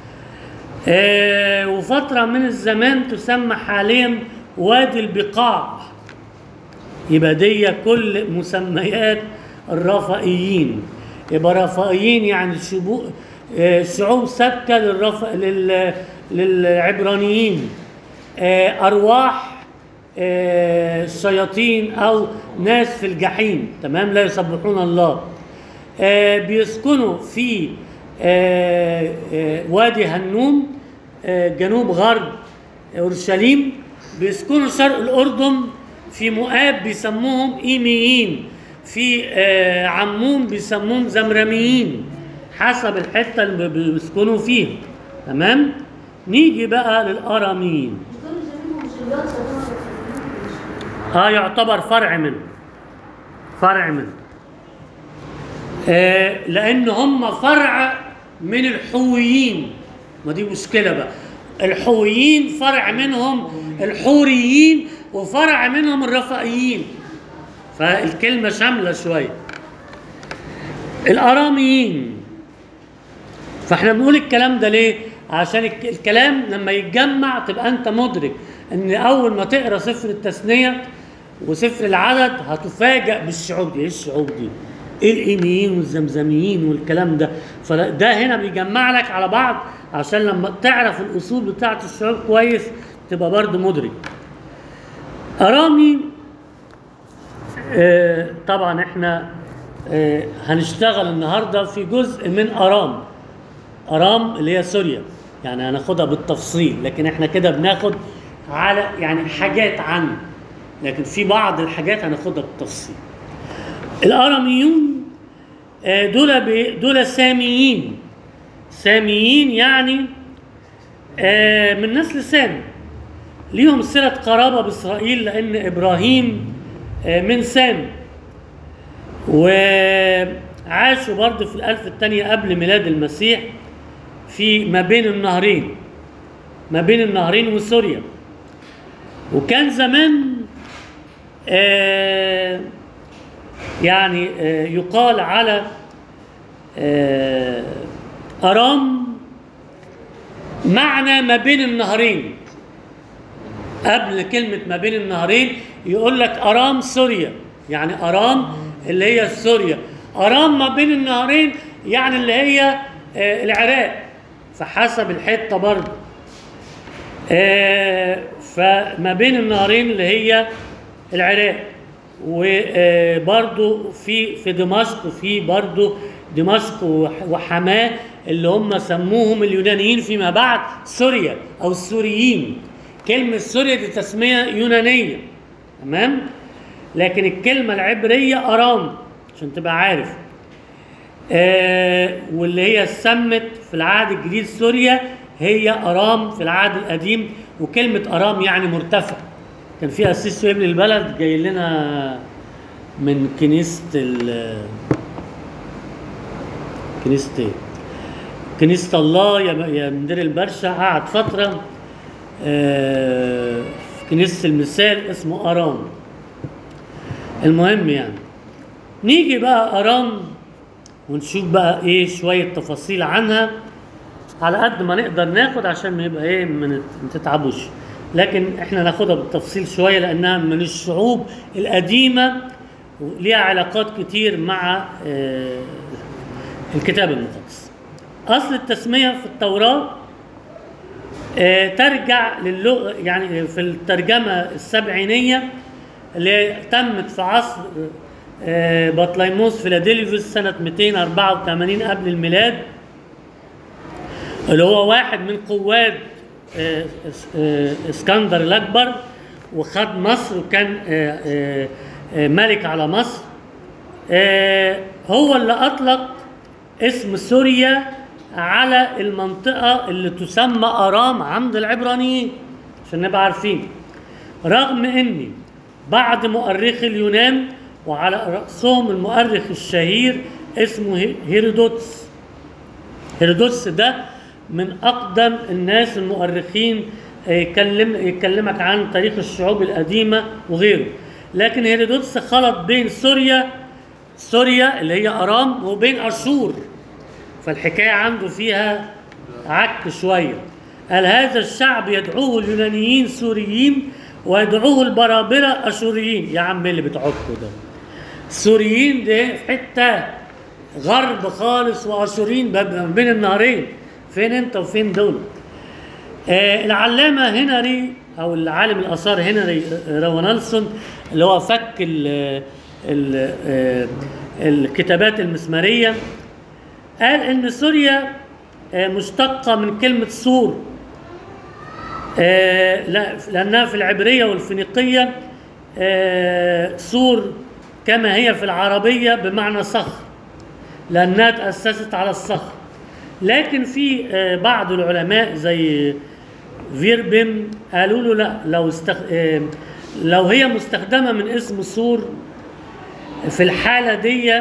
آه وفترة من الزمان تسمى حاليا وادي البقاع يبقى دي كل مسميات الرفائيين يبقى رفائيين يعني شبو آه، شعوب سابقة للرف... لل... للعبرانيين آه، أرواح آه، شياطين أو ناس في الجحيم تمام لا يسبحون الله آه، بيسكنوا في آه، آه، وادي هنوم آه، جنوب غرب اورشليم بيسكنوا شرق الاردن في مؤاب بيسموهم ايميين في آه، عمون بيسموهم زمرميين حسب الحته اللي بيسكنوا فيها تمام نيجي بقى للاراميين دول جميعهم جليات يعتبروا رفائيين. اه يعتبر فرع منه فرع منه آه لان هم فرع من الحويين ما دي مشكله بقى الحويين فرع منهم الحوريين وفرع منهم الرفائيين فالكلمه شامله شويه الاراميين فاحنا بنقول الكلام ده ليه عشان الك- الكلام لما يتجمع تبقى انت مدرك ان اول ما تقرا سفر التثنيه وسفر العدد هتفاجأ بالشعوب دي ايه الشعوب دي الايميين والزمزميين والكلام ده فده هنا بيجمع لك على بعض عشان لما تعرف الاصول بتاعه الشعوب كويس تبقى برضه مدرك ارامي آه، طبعا احنا آه، هنشتغل النهارده في جزء من ارام ارام اللي هي سوريا يعني هناخدها بالتفصيل لكن احنا كده بناخد على يعني حاجات عنه لكن في بعض الحاجات هناخدها بالتفصيل الاراميون آه، دول ب- دول ساميين ساميين يعني آه، من نسل سام ليهم صلة قرابة بإسرائيل لأن إبراهيم آه، من سام وعاشوا برضه في الألف الثانية قبل ميلاد المسيح في ما بين النهرين ما بين النهرين وسوريا وكان زمان آه يعني آه يقال على آه أرام معنى ما بين النهرين قبل كلمة ما بين النهرين يقول لك أرام سوريا يعني أرام اللي هي سوريا أرام ما بين النهرين يعني اللي هي آه، العراق فحسب الحتة برضه آه، فما بين النهرين اللي هي العراق وبرضه في في دمشق في برضه دمشق وح- وحماه اللي هم سموهم اليونانيين فيما بعد سوريا او السوريين كلمة سوريا دي تسمية يونانية تمام لكن الكلمة العبرية أرام عشان تبقى عارف آه واللي هي سمت في العهد الجديد سوريا هي أرام في العهد القديم وكلمة أرام يعني مرتفع كان في أسيس ابن البلد جاي لنا من كنيسة ال كنيسة ايه؟ كنيسة الله يا يا مدير البرشا قعد فترة آه، في كنيسة المثال اسمه أرام المهم يعني نيجي بقى أرام ونشوف بقى ايه شوية تفاصيل عنها على قد ما نقدر ناخد عشان ما يبقى ايه ما نت- ما تتعبوش لكن احنا ناخدها بالتفصيل شوية لأنها من الشعوب القديمة ليها علاقات كتير مع آه، الكتاب المقدس أصل التسمية في التوراة آه، ترجع للغة يعني في الترجمة السبعينية اللي تمت في عصر آه، بطليموس فيلادلفيوس سنة 284 قبل الميلاد اللي هو واحد من قوات آه، اس- آه، اسكندر الأكبر وخد مصر وكان آه، آه، آه، ملك على مصر آه، هو اللي أطلق اسم سوريا على المنطقة اللي تسمى أرام عند العبرانيين عشان نبقى عارفين رغم ان بعض مؤرخي اليونان وعلى رأسهم المؤرخ الشهير اسمه هي- هيرودوتس هيرودوتس ده من أقدم الناس المؤرخين آه، يكلم يكلمك عن تاريخ الشعوب القديمة وغيره لكن هيرودوتس خلط بين سوريا سوريا اللي هي أرام وبين أشور فالحكاية عنده فيها عك شوية قال هذا الشعب يدعوه اليونانيين سوريين ويدعوه البرابرة أشوريين يا عم إيه اللي بتعكوا ده السوريين ده في حتة غرب خالص وأشوريين ما بين النهرين فين انت وفين دول آه العلامة هنري أو العالم الآثار هنري روانالسون اللي هو فك ال ال آه الكتابات المسمارية قال ان سوريا آه، مشتقه من كلمه سور آه، لا لانها في العبريه والفينيقيه آه، سور كما هي في العربيه بمعنى صخر لانها تاسست على الصخر لكن في آه، بعض العلماء زي فيربم قالوا له لا لو استخ... آه، لو هي مستخدمه من اسم سور في الحاله دي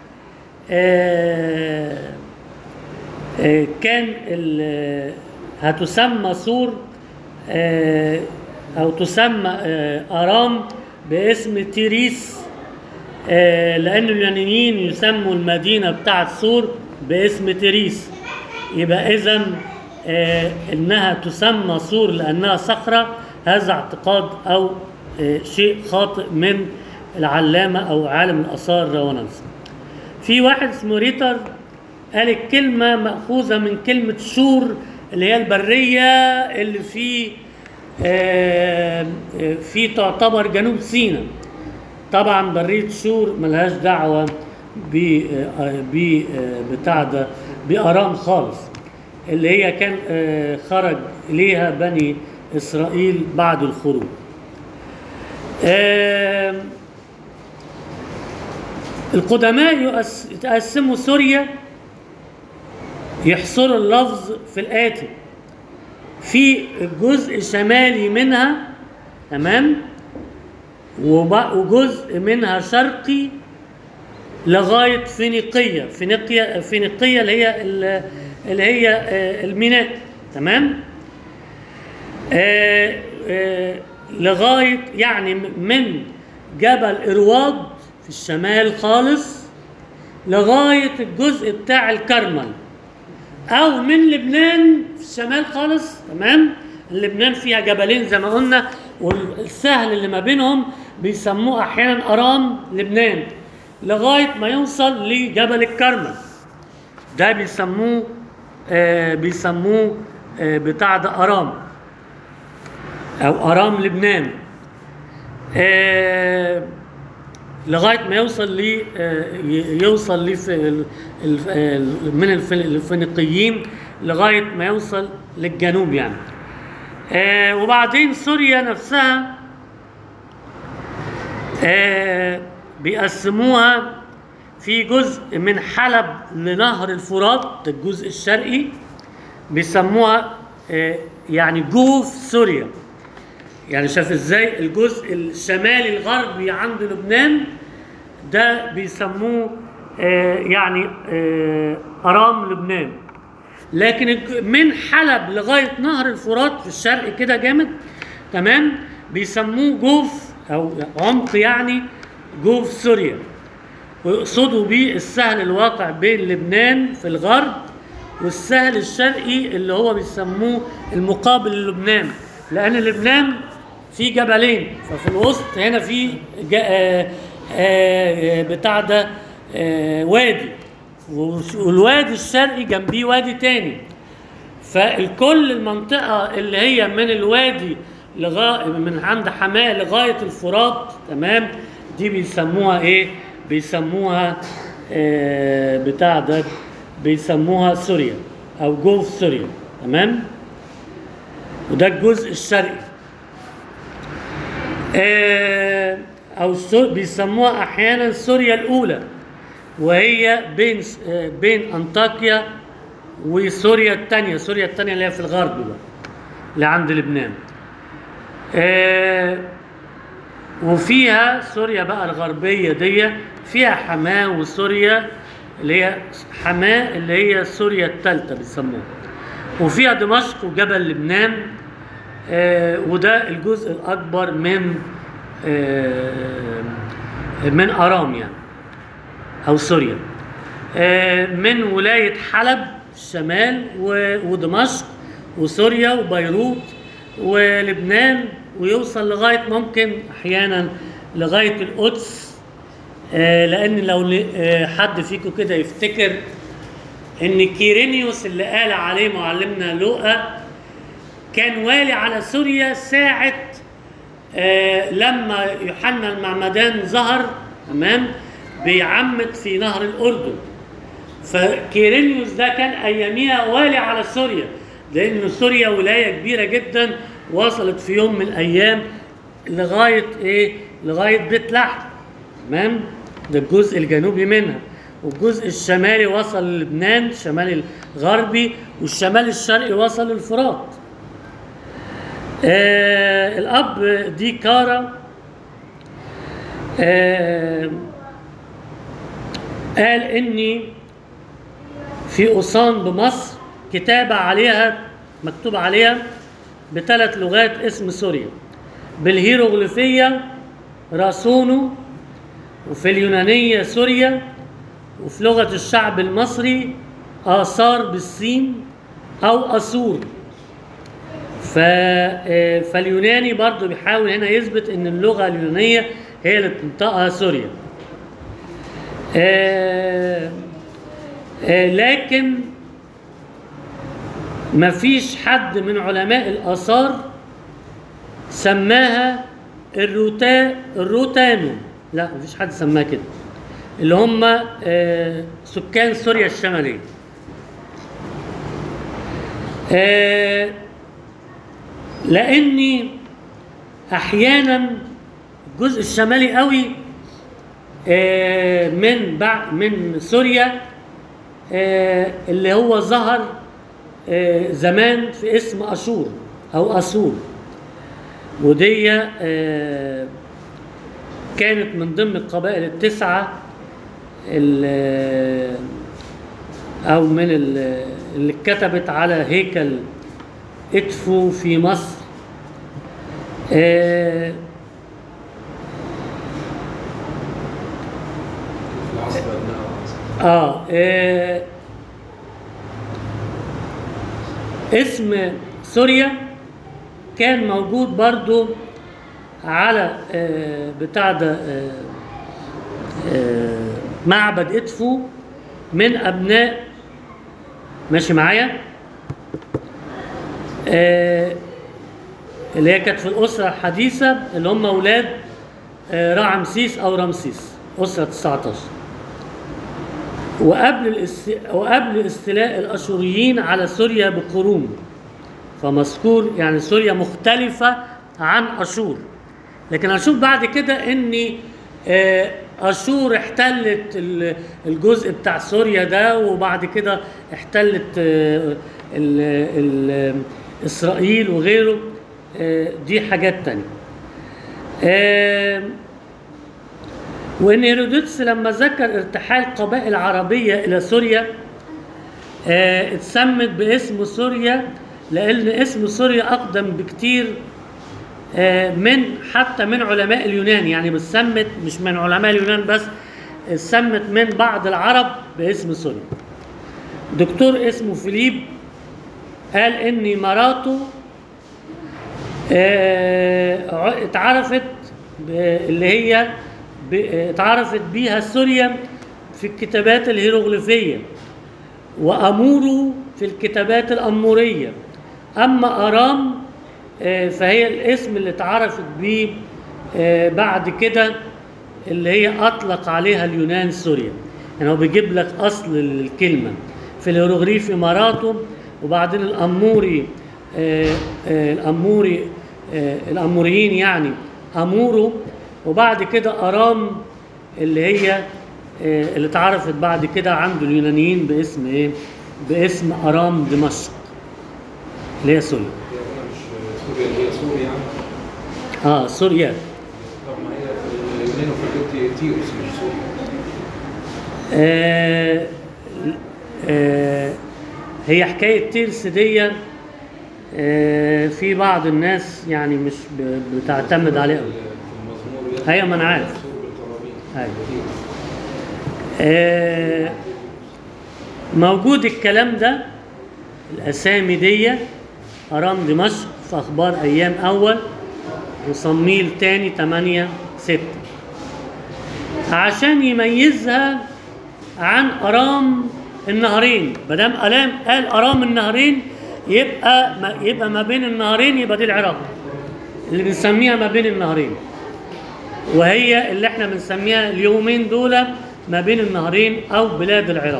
آه، آه، كان ال- هتسمى سور آه، او تسمى آه، ارام باسم تيريس آه، لان اليونانيين يسموا المدينه بتاعت سور باسم تيريس يبقى اذا انها تسمى سور لانها صخره هذا اعتقاد او آه، شيء خاطئ من العلامه او عالم الاثار روانانس في واحد اسمه ريتر قال الكلمة مأخوذة من كلمة شور اللي هي البرية اللي في آه، آه، في تعتبر جنوب سيناء طبعا برية شور ملهاش دعوة ب آه، ب آه، بتاع ده بأرام خالص اللي هي كان آه، خرج إليها بني إسرائيل بعد الخروج آه، القدماء يقس- يقسموا سوريا يحصروا اللفظ في الآتي في جزء شمالي منها تمام وب- وجزء منها شرقي لغاية فينيقية فينيقية فينيقية اللي هي ال- اللي هي آه، الميناء تمام آه، آه، لغاية يعني من جبل إرواد في الشمال خالص لغاية الجزء بتاع الكرمل أو من لبنان في الشمال خالص تمام لبنان فيها جبلين زي ما قلنا والسهل اللي ما بينهم بيسموه أحيانا أرام لبنان لغاية ما يوصل لجبل الكرمل ده بيسموه آه بيسموه آه بتاع ده أرام أو أرام لبنان آه لغايه ما يوصل ل آه، ي- يوصل ل من الف- الفينيقيين لغايه ما يوصل للجنوب يعني آه، وبعدين سوريا نفسها آه، بيقسموها في جزء من حلب لنهر الفرات ده الجزء الشرقي بيسموها آه، يعني جوف سوريا يعني شاف ازاي الجزء الشمالي الغربي عند لبنان ده بيسموه آه، يعني آه، ارام لبنان لكن الج- من حلب لغايه نهر الفرات في الشرق كده جامد تمام بيسموه جوف او عمق يعني جوف سوريا ويقصدوا بيه السهل الواقع بين لبنان في الغرب والسهل الشرقي اللي هو بيسموه المقابل للبنان لان لبنان في جبلين ففي الوسط هنا في جا آه آه بتاع ده آه وادي وش- والوادي الشرقي جنبيه وادي تاني فالكل المنطقة اللي هي من الوادي لغاية من عند حماة لغاية الفرات تمام دي بيسموها ايه؟ بيسموها آه بتاع ده بيسموها سوريا او جوف سوريا تمام؟ وده الجزء الشرقي آه او سو- بيسموها احيانا سوريا الاولى وهي بين آه بين انطاكيا وسوريا الثانيه سوريا الثانيه اللي هي في الغرب بقى اللي عند لبنان آه وفيها سوريا بقى الغربيه دي فيها حماه وسوريا اللي هي حماه اللي هي سوريا الثالثه بيسموها وفيها دمشق وجبل لبنان آه وده الجزء الاكبر من آه من ارام يعني او سوريا آه، من ولايه حلب الشمال و- ودمشق وسوريا وبيروت ولبنان ويوصل لغايه ممكن احيانا لغايه القدس آه، لان لو ل- آه، حد فيكم كده يفتكر ان كيرينيوس اللي قال عليه معلمنا لوقا كان والي على سوريا ساعه آه، لما يوحنا المعمدان ظهر تمام بيعمد في نهر الاردن فكيرينيوس ده كان اياميها والي على سوريا لان سوريا ولايه كبيره جدا وصلت في يوم من الايام لغايه ايه لغايه بيت لحم تمام ده الجزء الجنوبي منها والجزء الشمالي وصل للبنان الشمال الغربي والشمال الشرقي وصل للفرات آه الاب دي كارا آه قال اني في أوسان بمصر كتابة عليها مكتوب عليها بثلاث لغات اسم سوريا بالهيروغليفية راسونو وفي اليونانية سوريا وفي لغة الشعب المصري آثار بالسين أو أسور ف... آه، فاليوناني برضو بيحاول هنا يثبت ان اللغة اليونانية هي اللي بتنطقها سوريا آه آه لكن ما فيش حد من علماء الآثار سماها الروتا الروتانو لا مفيش حد سماها كده اللي هم آه سكان سوريا الشمالية آه لاني احيانا الجزء الشمالي قوي آه، من بع- من سوريا آه، اللي هو ظهر آه، زمان في اسم اشور او اسور ودي آه، كانت من ضمن القبائل التسعه ال- او من ال- اللي اتكتبت على هيكل ادفو في مصر آه، في العصر أبناء العصر. آه, آه اسم سوريا كان موجود برضو على آه بتاع ده آه آه معبد ادفو من ابناء ماشي معايا آه اللي هي كانت في الاسره الحديثه اللي هم اولاد آه رعمسيس او رمسيس اسره 19 وقبل الاست... وقبل استيلاء الاشوريين على سوريا بقرون فمذكور يعني سوريا مختلفه عن اشور لكن هنشوف بعد كده ان آه، اشور احتلت ال- الجزء بتاع سوريا ده وبعد كده احتلت آه، ال... ال... اسرائيل وغيره آه، دي حاجات تانية آه، وان هيرودوتس لما ذكر ارتحال قبائل عربيه الى سوريا آه، اتسمت باسم سوريا لان اسم سوريا اقدم بكتير آه، من حتى من علماء اليونان يعني مش سمت مش من علماء اليونان بس اتسمت من بعض العرب باسم سوريا دكتور اسمه فيليب قال ان مراته آه، ع- اتعرفت ب- اللي هي ب- آه، اتعرفت بيها سوريا في الكتابات الهيروغليفية وأمورو في الكتابات الأمورية أما أرام آه، فهي الاسم اللي اتعرفت بيه آه، بعد كده اللي هي أطلق عليها اليونان سوريا يعني هو بيجيب لك أصل الكلمة في الهيروغليف إماراته وبعدين الأموري آه، آه، الأموري آه، الأموريين يعني أمورو وبعد كده أرام اللي هي آه، اللي اتعرفت بعد كده عند اليونانيين باسم ايه؟ باسم أرام دمشق اللي هي سوريا هي هنا مش سوريا اللي هي سوريا يعني. اه سوريا طب ما هي في اليونان وفي الجبت تيروس مش سوريا آه آه هي حكاية تيرس دي آه في بعض الناس يعني مش ب- بتعتمد عليها في المزمور أيوة، ما أنا عارف. سور بالقرابين. أيوة. آه موجود الكلام ده الأسامي دي أرام دمشق في أخبار أيام أول وصميل تاني 8 6 عشان يميزها عن أرام النهرين مادام ألام قال أرام النهرين يبقى ما يبقى ما بين النهرين يبقى دي العراق اللي بنسميها ما بين النهرين وهي اللي احنا بنسميها اليومين دول ما بين النهرين او بلاد العراق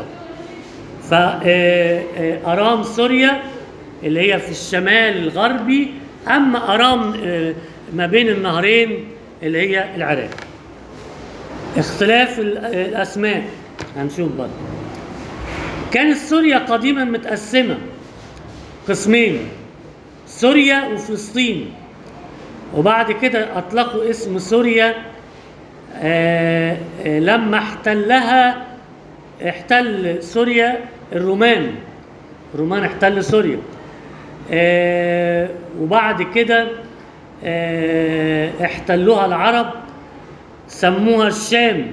فأرام سوريا اللي هي في الشمال الغربي اما ارام آه، ما بين النهرين اللي هي العراق اختلاف ال- آه، الاسماء هنشوف برضه كانت سوريا قديما متقسمه قسمين سوريا وفلسطين وبعد كده اطلقوا اسم سوريا آه، آه، لما احتلها احتل سوريا الرومان الرومان احتل سوريا آه، وبعد كده آه، احتلوها العرب سموها الشام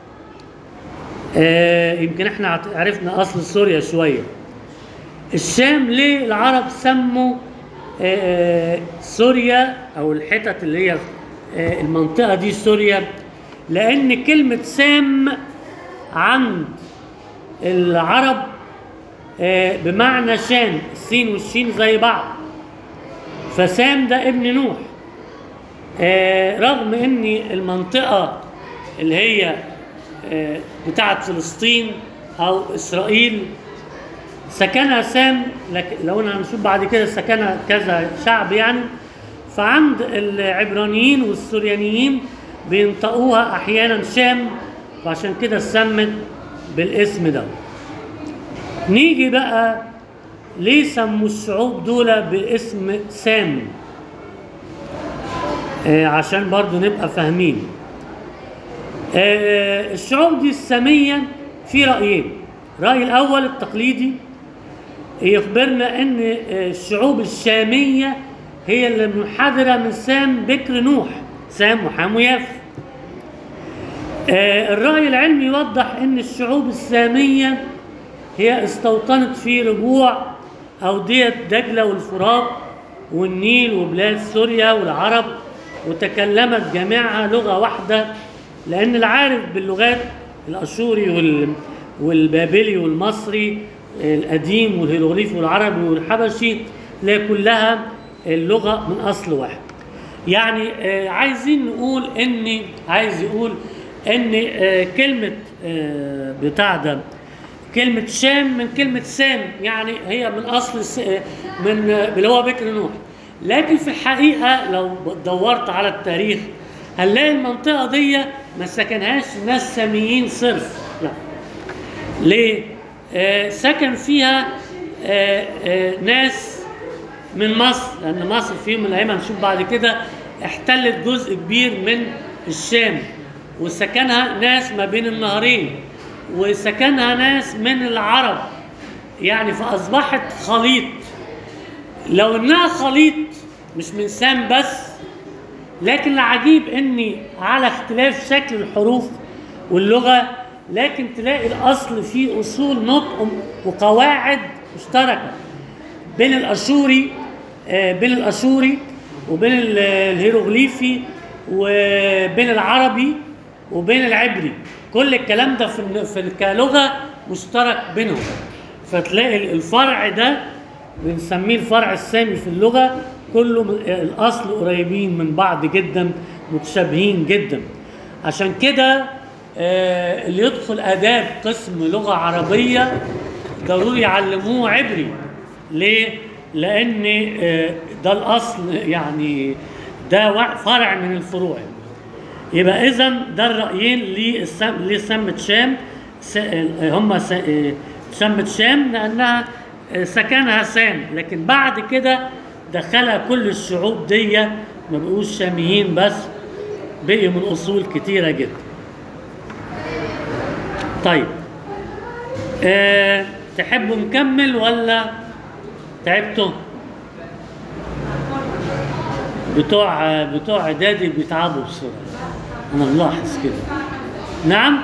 آه، يمكن احنا عت- عرفنا اصل سوريا شويه الشام ليه العرب سموا آه، سوريا او الحتت اللي هي آه، المنطقه دي سوريا لان كلمه سام عند العرب آه، بمعنى شام السين والشين زي بعض فسام ده ابن نوح آه، رغم ان المنطقه اللي هي آه، بتاعت فلسطين او اسرائيل سكنها سام لكن لو انا هنشوف بعد كده سكنها كذا شعب يعني فعند العبرانيين والسوريانيين بينطقوها احيانا شام وعشان كده سمت بالاسم ده نيجي بقى ليه سموا الشعوب دول باسم سام آه عشان برضو نبقى فاهمين آه الشعوب دي السامية في رأيين الرأي الأول التقليدي يخبرنا ان آه، الشعوب الشامية هي اللي منحدرة من سام بكر نوح سام وحام ويافث آه، الرأي العلمي يوضح ان الشعوب السامية هي استوطنت في ربوع أودية دجلة والفرات والنيل وبلاد سوريا والعرب وتكلمت جميعها لغة واحدة لأن العارف باللغات الأشوري وال والبابلي والمصري القديم والهيروغليفي والعربي والحبشي لا كلها اللغة من أصل واحد يعني آه، عايزين نقول ان عايز يقول ان آه، كلمة آه، بتاع ده كلمة شام من كلمة سام يعني هي من أصل س- من اللي هو بكر نوح لكن في الحقيقة لو دورت على التاريخ هنلاقي المنطقة دي ما سكنهاش ناس ساميين صرف لا ليه؟ آه سكن فيها آه آه ناس من مصر لأن مصر في يوم من الأيام هنشوف بعد كده احتلت جزء كبير من الشام وسكنها ناس ما بين النهرين وسكنها ناس من العرب يعني فأصبحت خليط لو إنها خليط مش من سام بس لكن العجيب اني على اختلاف شكل الحروف واللغه لكن تلاقي الاصل فيه اصول نطق وقواعد مشتركه بين الاشوري آه، بين الاشوري وبين ال- الهيروغليفي وبين العربي وبين العبري كل الكلام ده في الن- في كلغه مشترك بينهم فتلاقي الفرع ده بنسميه الفرع السامي في اللغه كله من- الاصل قريبين من بعض جدا متشابهين جدا عشان كده آه، اللي يدخل اداب قسم لغه عربيه ضروري يعلموه عبري ليه؟ لان آه، ده الاصل يعني ده وا- فرع من الفروع يبقى اذا ده الرايين للسم لسمة شام س- هم س- سمة شام لانها سكنها سام لكن بعد كده دخلها كل الشعوب دي ما بقوش شاميين بس بقي من اصول كتيره جدا طيب أه تحبوا نكمل ولا تعبتوا بتوع بتوع اعدادي بيتعبوا بسرعه انا ملاحظ كده نعم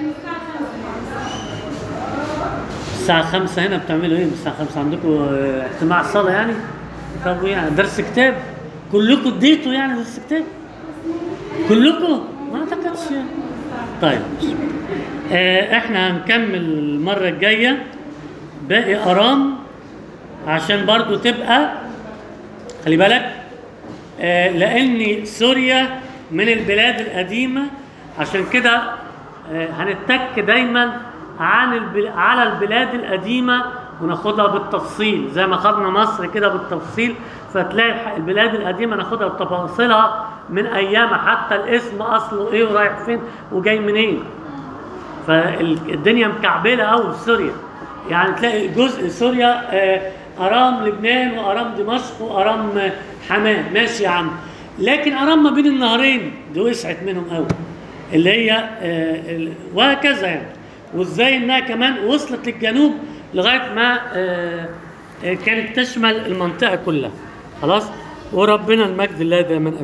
الساعة خمسة هنا بتعملوا ايه الساعة خمسة عندكم آه، اجتماع صلاة يعني؟ طب يعني درس كتاب؟ كلكم اديتوا يعني درس كتاب؟ كلكم؟ ما اعتقدش يعني. طيب آه احنا هنكمل المرة الجاية باقي ارام عشان برضو تبقى خلي بالك آه، لان سوريا من البلاد القديمه عشان كده آه، هنتك دايما عن البل... على البلاد القديمه وناخدها بالتفصيل زي ما خدنا مصر كده بالتفصيل فتلاقي الح- البلاد القديمه ناخدها بتفاصيلها من ايامها حتى الاسم اصله ايه ورايح فين وجاي منين فالدنيا مكعبله قوي في سوريا يعني تلاقي جزء سوريا آه، ارام لبنان وارام دمشق وارام آه، حماه ماشي يا عم لكن ارام ما بين النهرين دي وسعت منهم قوي اللي هي آه، ال- وهكذا يعني وازاي انها كمان وصلت للجنوب لغايه ما آه، آه، كانت تشمل المنطقه كلها خلاص وربنا المجد الله دايما